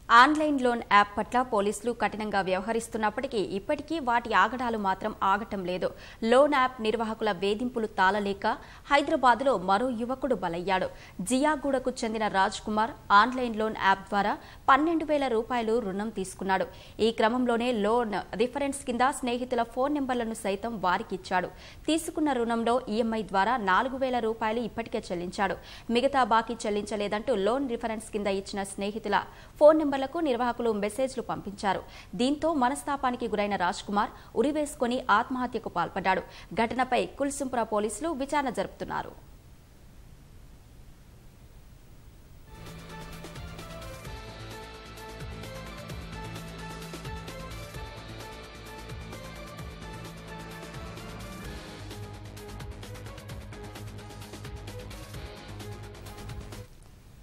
online loan app పట్ల పోలీసులు కఠినంగా వ్యవహరిస్తున్నప్పటికీ ఇప్పటికీ వాటి ఆగడాలు మాత్రం ఆగటం లేదు లోన్ యాప్ నిర్వాహకుల వేధింపులు తాళలేక హైదరాబాద్లో మరో యువకుడు బలయ్యాడు జియాగూడకు చెందిన Raj Kumar online loan app ద్వారా పన్నెండు వేల రూపాయలు రుణం తీసుకున్నాడు ఈ క్రమంలోనే లోన్ రిఫరెన్స్ కింద స్నేహితుల ఫోన్ నెంబర్లను సైతం వారికిచ్చాడు తీసుకున్న రుణంలో ఈఎంఐ ద్వారా నాలుగు వేల రూపాయలు ఇప్పటికే చెల్లించాడు మిగతా బాకీ చెల్లించలేదంటూ లోన్ రిఫరెన్స్ కింద ఇచ్చిన స్నేహితుల ఫోన్ నెంబర్లకు నిర్వాహకులు మెసేజ్లు పంపించారు దీంతో మనస్తాపానికి గురైన రాజ్ కుమార్ ఉరివేసుకుని ఆత్మహత్యకు పాల్పడ్డాడు ఘటనపై కుల్సుంపుర పోలీసులు విచారణ జరుపుతున్నారు